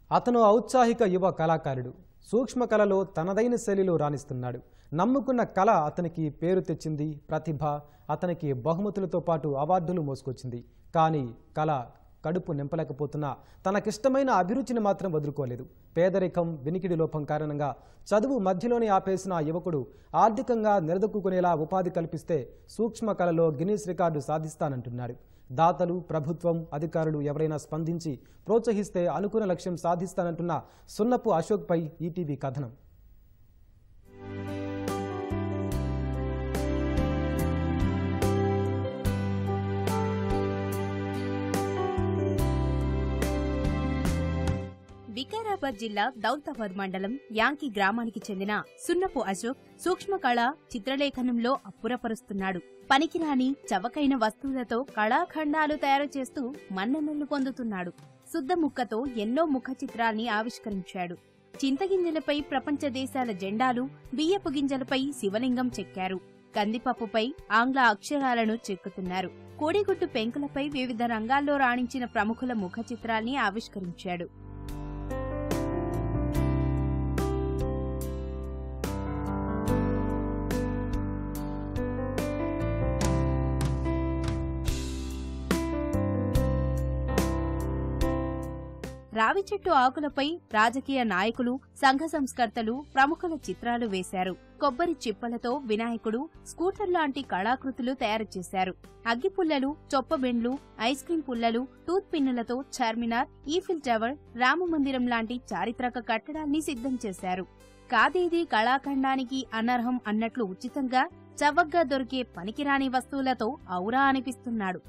అతను ఔత్సాహిక యువ కళాకారుడు సూక్ష్మ కళలో తనదైన శైలిలో రాణిస్తున్నాడు నమ్ముకున్న కళ అతనికి పేరు తెచ్చింది ప్రతిభ అతనికి బహుమతులతో పాటు అవార్డులు మోసుకొచ్చింది కానీ కళ కడుపు నింపలేకపోతున్నా తనకిష్టమైన అభిరుచిని మాత్రం వదులుకోలేదు పేదరికం వినికిడి లోపం కారణంగా చదువు మధ్యలోనే ఆపేసిన ఆ యువకుడు ఆర్థికంగా నిలదొక్కునేలా ఉపాధి కల్పిస్తే సూక్ష్మ కళలో గిన్నీస్ రికార్డు సాధిస్తానంటున్నాడు దాతలు ప్రభుత్వం అధికారులు ఎవరైనా స్పందించి ప్రోత్సహిస్తే అనుకున్న లక్ష్యం సాధిస్తానంటున్న సున్నపు అశోక్పై ఈటీవీ కథనం వికారాబాద్ జిల్లా దౌలతాబాద్ మండలం యాంకి గ్రామానికి చెందిన సున్నపు అశోక్ సూక్ష్మ కళ చిత్రలేఖనంలో అప్పురపరుస్తున్నాడు పనికిరాని చవకైన వస్తువులతో కళాఖండాలు తయారు చేస్తూ మన్ననలు పొందుతున్నాడు శుద్ధ ముక్కతో ఎన్నో ముఖ చిత్రాల్ని ఆవిష్కరించాడు చింతగింజలపై ప్రపంచ దేశాల జెండాలు బియ్యపు గింజలపై శివలింగం చెక్కారు కందిపప్పుపై ఆంగ్ల అక్షరాలను చెక్కుతున్నారు కోడిగుడ్డు పెంకులపై వివిధ రంగాల్లో రాణించిన ప్రముఖుల ముఖ చిత్రాల్ని ఆవిష్కరించాడు రావి చెట్టు ఆకులపై రాజకీయ నాయకులు సంఘ సంస్కర్తలు ప్రముఖుల చిత్రాలు వేశారు కొబ్బరి చిప్పలతో వినాయకుడు స్కూటర్ లాంటి కళాకృతులు తయారు చేశారు అగ్గిపుల్లలు చొప్పబెండ్లు ఐస్ క్రీం పుల్లలు టూత్ పిన్నులతో చార్మినార్ ఈఫిల్ టవర్ రామమందిరం లాంటి చారిత్రక కట్టడాల్ని సిద్ధం చేశారు కాదేది కళాఖండానికి అనర్హం అన్నట్లు ఉచితంగా చవగ్గా దొరికే పనికిరాని వస్తువులతో ఔరా అనిపిస్తున్నాడు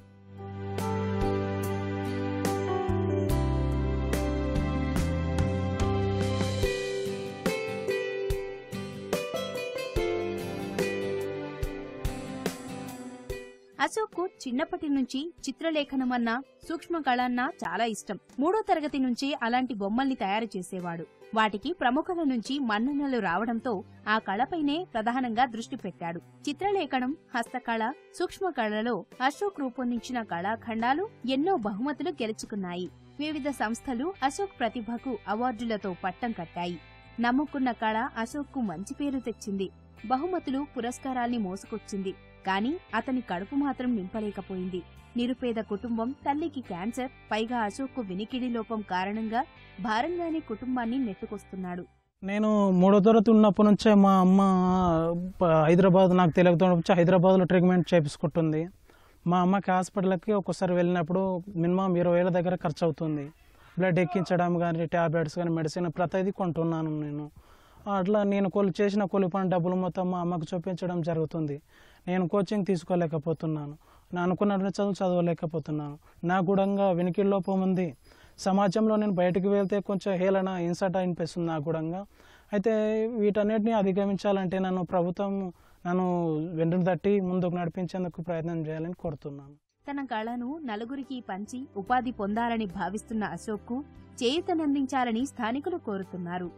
అశోక్కు చిన్నప్పటి నుంచి చిత్రలేఖనమన్నా సూక్ష్మ కళన్నా చాలా ఇష్టం మూడో తరగతి నుంచి అలాంటి బొమ్మల్ని తయారు చేసేవాడు వాటికి ప్రముఖుల నుంచి మన్ననలు రావడంతో ఆ కళపైనే ప్రధానంగా దృష్టి పెట్టాడు చిత్రలేఖనం హస్తకళ సూక్ష్మ కళలో అశోక్ రూపొందించిన కళాఖండాలు ఎన్నో బహుమతులు గెలుచుకున్నాయి వివిధ సంస్థలు అశోక్ ప్రతిభకు అవార్డులతో పట్టం కట్టాయి నమ్ముకున్న కళ అశోక్కు మంచి పేరు తెచ్చింది బహుమతులు పురస్కారాల్ని మోసుకొచ్చింది కానీ అతని కడుపు మాత్రం నింపలేకపోయింది నిరుపేద కుటుంబం తల్లికి క్యాన్సర్ పైగా అశోక్కు వినికిడి లోపం కారణంగా భారంగానే కుటుంబాన్ని నెట్టుకొస్తున్నాడు నేను మూడో తరగతి ఉన్నప్పటి నుంచే మా అమ్మ ప- హైదరాబాద్ నాకు తెలియకపోతే వచ్చి హైదరాబాద్లో ట్రీట్మెంట్ చేపించుకుంటుంది మా అమ్మకి హాస్పిటల్కి ఒక్కోసారి వెళ్ళినప్పుడు మినిమం ఇరవై వేల దగ్గర ఖర్చు అవుతుంది బ్లడ్ ఎక్కించడం కానీ ట్యాబ్లెట్స్ కానీ మెడిసిన్ ప్రతిదీ కొంటున్నాను నేను అట్లా నేను కొలు చేసిన కొలు పని డబ్బులు మొత్తం మా అమ్మకు చూపించడం జరుగుతుంది నేను కోచింగ్ తీసుకోలేకపోతున్నాను నేను అనుకున్నట్లు చదువు చదవలేకపోతున్నాను నాకు కూడా వినికిడి లోపం ఉంది సమాజంలో నేను బయటకు వెళ్తే కొంచెం హేళన హింసట అనిపిస్తుంది నాకు కూడా అయితే వీటన్నిటిని అధిగమించాలంటే నన్ను ప్రభుత్వం నన్ను వెంటనే తట్టి ముందుకు నడిపించేందుకు ప్రయత్నం చేయాలని కోరుతున్నాను తన కళను నలుగురికి పంచి ఉపాధి పొందాలని భావిస్తున్న అశోక్కు చేయూతనందించాలని స్థానికులు కోరుతున్నారు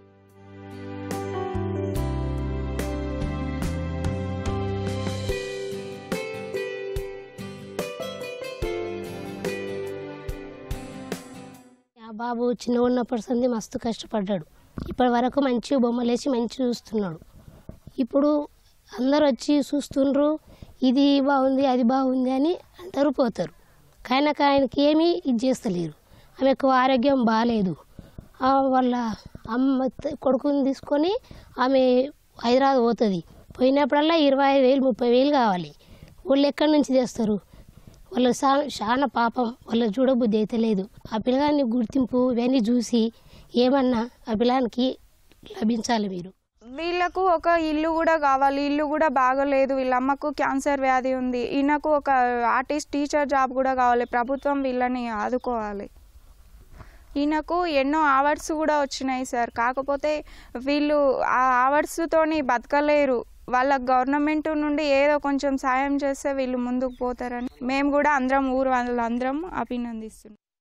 ఆ బాబు చిన్న ఉన్నప్పటి సంది మస్తు కష్టపడ్డాడు ఇప్పటి వరకు మంచి బొమ్మలు వేసి మంచి చూస్తున్నాడు ఇప్పుడు అందరు వచ్చి చూస్తుండ్రు ఇది బాగుంది అది బాగుంది అని అంటారు పోతారు కానీ నాకు ఆయనకి ఏమీ ఇది చేస్తలేరు ఆమెకు ఆరోగ్యం బాగాలేదు ఆ వాళ్ళ అమ్మ త- కొడుకుని తీసుకొని ఆమె హైదరాబాద్ పోతుంది పోయినప్పుడల్లా ఇరవై ఐదు వేలు ముప్పై వేలు కావాలి వాళ్ళు ఎక్కడి నుంచి తెస్తారు వాళ్ళ సా- చాలా పాపం వాళ్ళ చూడబుద్ధి అయితే లేదు ఆ పిల్లగాన్ని గుర్తింపు ఇవన్నీ చూసి ఏమన్నా ఆ పిల్లానికి లభించాలి మీరు వీళ్ళకు ఒక ఇల్లు కూడా కావాలి ఇల్లు కూడా బాగలేదు వీళ్ళ అమ్మకు క్యాన్సర్ వ్యాధి ఉంది ఈయనకు ఒక ఆర్టిస్ట్ టీచర్ జాబ్ కూడా కావాలి ప్రభుత్వం వీళ్ళని ఆదుకోవాలి ఈయనకు ఎన్నో అవార్డ్స్ కూడా వచ్చినాయి సార్ కాకపోతే వీళ్ళు ఆ అవార్డ్స్తోని బతకలేరు వాళ్ళ గవర్నమెంట్ నుండి ఏదో కొంచెం సాయం చేస్తే వీళ్ళు ముందుకు పోతారని మేము కూడా అందరం ఊరు వాళ్ళందరం అభినందిస్తున్నాం